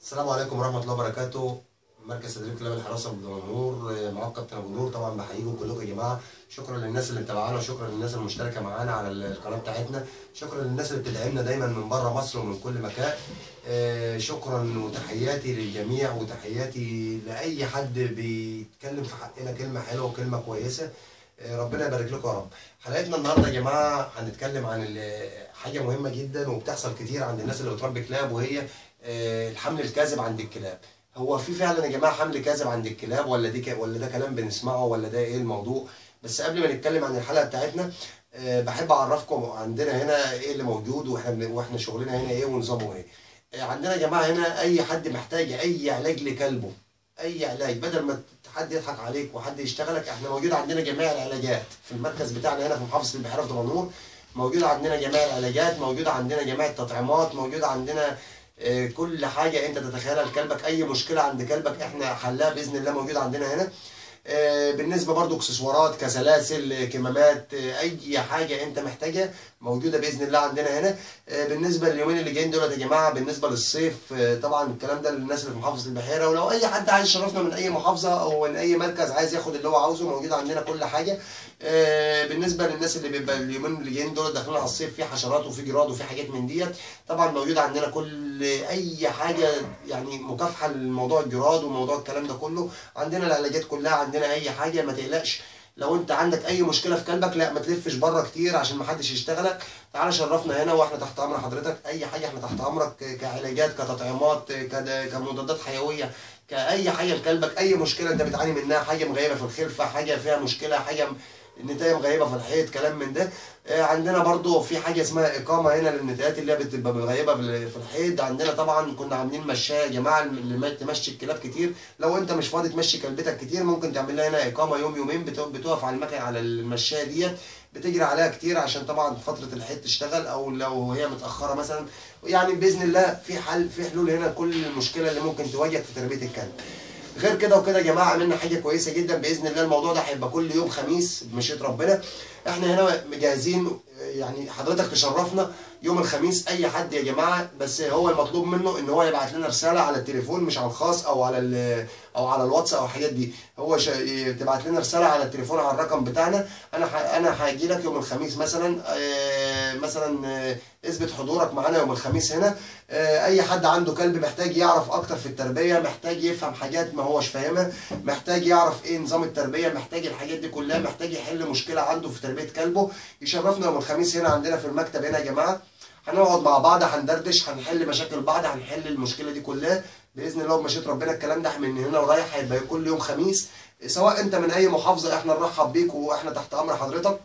السلام عليكم ورحمة الله وبركاته مركز تدريب كلاب الحراسة بدمنهور معاكم كابتن ابو نور طبعا بحييكم كلكم يا جماعة شكرا للناس اللي متابعانا وشكرا للناس المشتركة معانا على القناة بتاعتنا شكرا للناس اللي بتدعمنا دايما من بره مصر ومن كل مكان آه، شكرا وتحياتي للجميع وتحياتي لأي حد بيتكلم في حقنا كلمة حلوة وكلمة كويسة آه، ربنا يبارك لكم يا رب حلقتنا النهارده يا جماعه هنتكلم عن ال- حاجه مهمه جدا وبتحصل كتير عند الناس اللي بتربي كلاب وهي آه، الحمل الكاذب عند الكلاب هو في فعلا يا جماعه حمل كاذب عند الكلاب ولا دي ك- ولا ده كلام بنسمعه ولا ده ايه الموضوع بس قبل ما نتكلم عن الحلقه بتاعتنا آه، بحب اعرفكم عندنا هنا ايه اللي موجود واحنا بن- واحنا شغلنا هنا ايه ونظامه ايه آه، عندنا يا جماعه هنا اي حد محتاج اي علاج لكلبه اي علاج بدل ما حد يضحك عليك وحد يشتغلك احنا موجود عندنا جميع العلاجات في المركز بتاعنا هنا في محافظه البحيره في دمنهور موجود عندنا جميع العلاجات موجود عندنا جميع التطعيمات موجود عندنا آه، كل حاجه انت تتخيلها لكلبك اي مشكله عند كلبك احنا حلها باذن الله موجود عندنا هنا آه، بالنسبه برضو اكسسوارات كسلاسل كمامات آه، اي حاجه انت محتاجها موجوده باذن الله عندنا هنا آه، بالنسبه لليومين اللي جايين دولت يا جماعه بالنسبه للصيف آه، طبعا الكلام ده للناس اللي في محافظه البحيره ولو اي حد عايز يشرفنا من اي محافظه او من اي مركز عايز ياخد اللي هو عاوزه موجود عندنا كل حاجه آه، بالنسبه للناس اللي بيبقى اليومين اللي جايين دول داخلين على الصيف في حشرات وفي جراد وفي حاجات من ديت طبعا موجود عندنا كل اي حاجه يعني مكافحه لموضوع الجراد وموضوع الكلام ده كله عندنا العلاجات كلها عندنا اي حاجه ما تقلقش لو انت عندك اي مشكله في كلبك لا ما تلفش بره كتير عشان ما حدش يشتغلك تعالى شرفنا هنا واحنا تحت امر حضرتك اي حاجه احنا تحت امرك كعلاجات كتطعيمات كد- كمضادات حيويه كاي حاجه لكلبك اي مشكله انت بتعاني منها حاجه مغيبه في الخلفه حاجه فيها مشكله حاجه النتايه مغيبه في الحيط كلام من ده آه، عندنا برضو في حاجه اسمها اقامه هنا للنتايات اللي هي بتبقى مغيبه بال- في الحيط عندنا طبعا كنا عاملين مشايه يا جماعه اللي ما تمشي الكلاب كتير لو انت مش فاضي تمشي كلبتك كتير ممكن تعمل لها هنا اقامه يوم يومين بت- بتقف على المكنه على المشايه ديت بتجري عليها كتير عشان طبعا فتره الحيط تشتغل او لو هي متاخره مثلا يعني باذن الله في حل في حلول هنا كل المشكله اللي ممكن تواجهك في تربيه الكلب غير كده وكده يا جماعه عملنا حاجه كويسه جدا باذن الله الموضوع ده هيبقى كل يوم خميس بمشيئه ربنا احنا هنا مجهزين يعني حضرتك تشرفنا يوم الخميس اي حد يا جماعه بس هو المطلوب منه ان هو يبعت لنا رساله على التليفون مش على الخاص او على ال- او على الواتس او الحاجات دي هو شا... تبعت لنا رساله على التليفون على الرقم بتاعنا انا ح... انا هاجي لك يوم الخميس مثلا آه، مثلا آه، اثبت حضورك معانا يوم الخميس هنا آه، اي حد عنده كلب محتاج يعرف اكتر في التربيه محتاج يفهم حاجات ما هوش فاهمها محتاج يعرف ايه نظام التربيه محتاج الحاجات دي كلها محتاج يحل مشكله عنده في تربيه كلبه يشرفنا يوم الخميس هنا عندنا في المكتب هنا يا جماعه هنقعد مع بعض هندردش هنحل مشاكل بعض هنحل المشكله دي كلها باذن الله بمشيئه ربنا الكلام ده من هنا ورايح هيبقى كل يوم خميس سواء انت من اي محافظه احنا نرحب بيك واحنا تحت امر حضرتك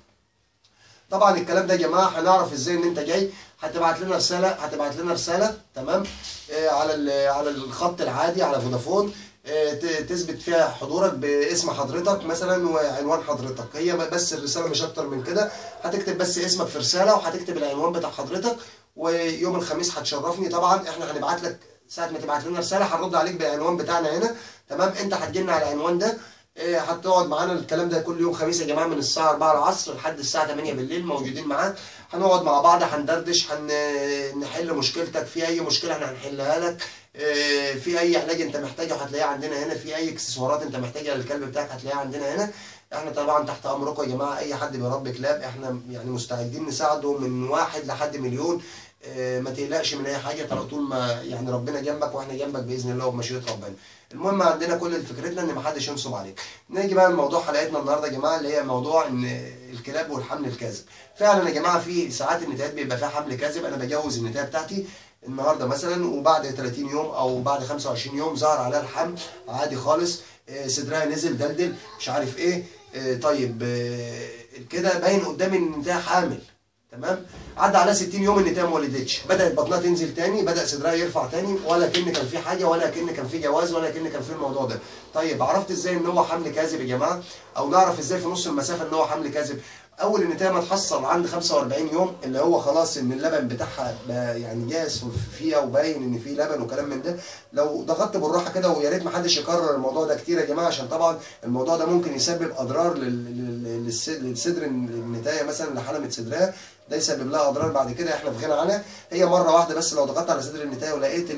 طبعا الكلام ده يا جماعه هنعرف ازاي ان انت جاي هتبعت لنا رساله هتبعت لنا رساله تمام آه على ال- على الخط العادي على فودافون آه، ت- تثبت فيها حضورك باسم حضرتك مثلا وعنوان حضرتك هي بس الرساله مش اكتر من كده هتكتب بس اسمك في رساله وهتكتب العنوان بتاع حضرتك ويوم الخميس هتشرفني طبعا احنا هنبعت لك ساعه ما تبعت لنا رساله هنرد عليك بالعنوان بتاعنا هنا تمام انت هتجيلنا على العنوان ده إيه، هتقعد معانا الكلام ده كل يوم خميس يا جماعه من الساعه 4 العصر لحد الساعه 8 بالليل موجودين معاك هنقعد مع بعض هندردش هنحل مشكلتك في اي مشكله احنا هنحلها لك إيه، في اي علاج انت محتاجه هتلاقيه عندنا هنا في اي اكسسوارات انت محتاجها للكلب بتاعك هتلاقيها عندنا هنا احنا طبعا تحت امركم يا جماعه اي حد بيربي كلاب احنا يعني مستعدين نساعده من واحد لحد مليون إيه، ما تقلقش من اي حاجه طالما طول ما يعني ربنا جنبك واحنا جنبك باذن الله وبمشيئه ربنا المهم عندنا كل فكرتنا ان محدش ينصب عليك نيجي بقى لموضوع حلقتنا النهارده يا جماعه اللي هي موضوع ان الكلاب والحمل الكاذب فعلا يا جماعه في ساعات النتايات بيبقى فيها حمل كاذب انا بجوز النتايه بتاعتي النهارده مثلا وبعد 30 يوم او بعد 25 يوم ظهر عليها الحمل عادي خالص آه، صدرها نزل دلدل مش عارف ايه آه، طيب آه، كده باين قدامي ان النتايه حامل تمام عدى عليها 60 يوم النتايه ما ولدتش بدات بطنها تنزل تاني بدا صدرها يرفع تاني ولا كان كان في حاجه ولا كان كان في جواز ولا كان كان في الموضوع ده طيب عرفت ازاي ان هو حمل كاذب يا جماعه او نعرف ازاي في نص المسافه ان هو حمل كاذب اول النتايه ما تحصل عند 45 يوم اللي هو خلاص ان اللبن بتاعها بقى يعني جاهز فيها وباين ان في لبن وكلام من ده لو ضغطت بالراحه كده ويا ريت ما حدش يكرر الموضوع ده كتير يا جماعه عشان طبعا الموضوع ده ممكن يسبب اضرار لل- لل- للس- للصدر النتايه مثلا اللي حلمت صدرها ده يسبب لها اضرار بعد كده احنا في غنى عنها هي مره واحده بس لو ضغطت على صدر النتايه ولقيت ال-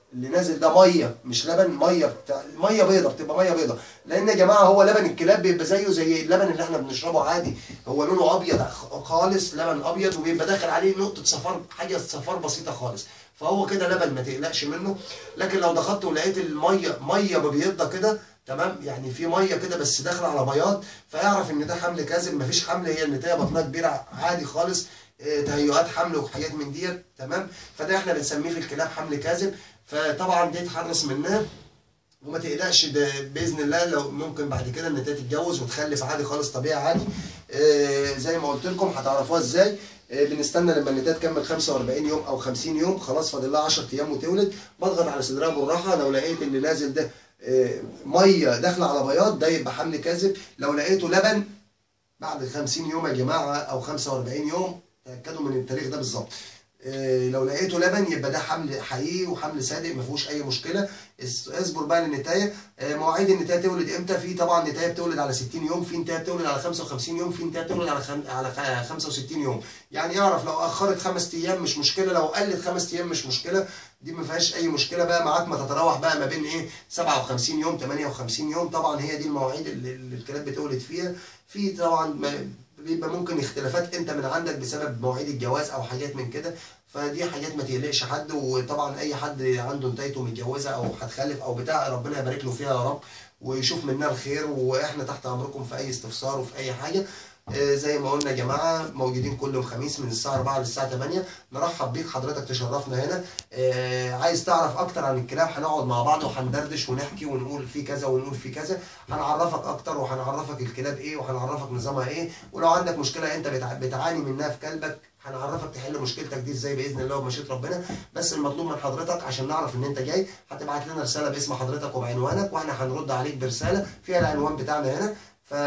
اللي نازل ده ميه مش لبن ميه بتاع ميه بيضه بتبقى ميه بيضه لان يا جماعه هو لبن الكلاب بيبقى زيه زي اللبن اللي احنا بنشربه عادي هو لونه ابيض خ- خالص لبن ابيض وبيبقى داخل عليه نقطه صفار حاجه صفار بسيطه خالص فهو كده لبن ما تقلقش منه لكن لو دخلت ولقيت الميه ميه مبيضه كده تمام يعني في ميه كده بس داخله على بياض فاعرف ان ده حمل كاذب مفيش حمل هي النتايه بطنها كبيره عادي خالص آه، تهيؤات حمل وحاجات من ديت تمام فده احنا بنسميه في الكلاب حمل كاذب فطبعا دي تحرص منها وما تقلقش ده باذن الله لو ممكن بعد كده ان انت تتجوز وتخلف عادي خالص طبيعي عادي آه زي ما قلت لكم هتعرفوها ازاي آه بنستنى لما النتايه تكمل 45 يوم او 50 يوم خلاص فاضل لها 10 ايام وتولد بضغط على صدرها بالراحه لو لقيت اللي نازل ده آه ميه داخله على بياض ده يبقى حمل كاذب لو لقيته لبن بعد 50 يوم يا جماعه او 45 يوم تاكدوا من التاريخ ده بالظبط آه، لو لقيته لبن يبقى ده حمل حقيقي وحمل صادق ما فيهوش اي مشكله اس- اصبر بقى للنتايه آه، مواعيد النتايه تولد امتى في طبعا نتايه بتولد على 60 يوم في نتايه بتولد على 55 يوم في نتايه بتولد على خم... على خ- 65 يوم يعني اعرف لو اخرت خمس ايام مش مشكله لو قلت خمس ايام مش مشكله دي ما فيهاش اي مشكله بقى معاك ما تتراوح بقى ما بين ايه 57 يوم 58 يوم طبعا هي دي المواعيد اللي اللي الكلاب بتولد فيها في طبعا ما- بيبقى ممكن اختلافات انت من عندك بسبب مواعيد الجواز او حاجات من كده فدي حاجات ما تقلقش حد وطبعا اي حد عنده نتايته متجوزه او هتخلف او بتاع ربنا يبارك له فيها يا رب ويشوف منها الخير واحنا تحت امركم في اي استفسار وفي اي حاجه آه، زي ما قلنا يا جماعه موجودين كل يوم خميس من الساعه 4 للساعه 8 نرحب بيك حضرتك تشرفنا هنا آه، عايز تعرف اكتر عن الكلاب هنقعد مع بعض وهندردش ونحكي ونقول في كذا ونقول في كذا هنعرفك اكتر وهنعرفك الكلاب ايه وهنعرفك نظامها ايه ولو عندك مشكله انت بتع- بتعاني منها في كلبك هنعرفك تحل مشكلتك دي ازاي باذن الله وبمشيئه ربنا بس المطلوب من حضرتك عشان نعرف ان انت جاي هتبعت لنا رساله باسم حضرتك وبعنوانك واحنا هنرد عليك برساله فيها العنوان بتاعنا هنا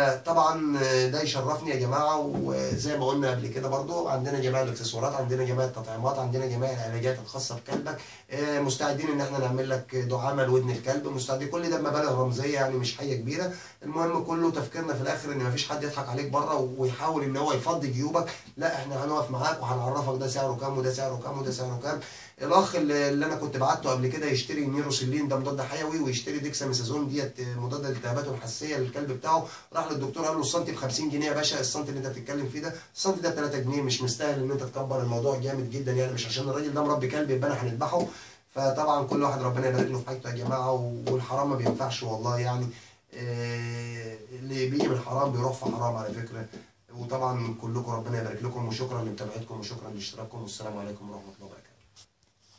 فطبعا ده يشرفني يا جماعه وزي ما قلنا قبل كده برضو عندنا جميع الاكسسوارات عندنا جميع التطعيمات عندنا جميع العلاجات الخاصه بكلبك آه، مستعدين ان احنا نعمل لك دعامه لودن الكلب مستعدين كل ده بمبالغ رمزيه يعني مش حاجه كبيره المهم كله تفكيرنا في الاخر ان مفيش حد يضحك عليك بره ويحاول ان هو يفضي جيوبك لا احنا هنقف معاك وهنعرفك ده سعره كام وده سعره كام وده سعره كام الاخ اللي اللي انا كنت بعته قبل كده يشتري نيروسيلين ده مضاد حيوي ويشتري ديكساميثازون ديت مضاد للالتهابات الحساسيه للكلب بتاعه راح للدكتور قال له السنتي ب 50 جنيه يا باشا السنتي اللي انت بتتكلم فيه ده السنتي ده ب 3 جنيه مش مستاهل ان انت تكبر الموضوع جامد جدا يعني مش عشان الراجل ده مربي كلب يبقى انا هنذبحه فطبعا كل واحد ربنا يبارك له في حاجته يا جماعه والحرام ما بينفعش والله يعني آه، اللي بيجي من الحرام بيروح في حرام على فكره وطبعا كلكم ربنا يبارك لكم وشكرا لمتابعتكم وشكرا لاشتراككم والسلام عليكم ورحمه الله وبركاته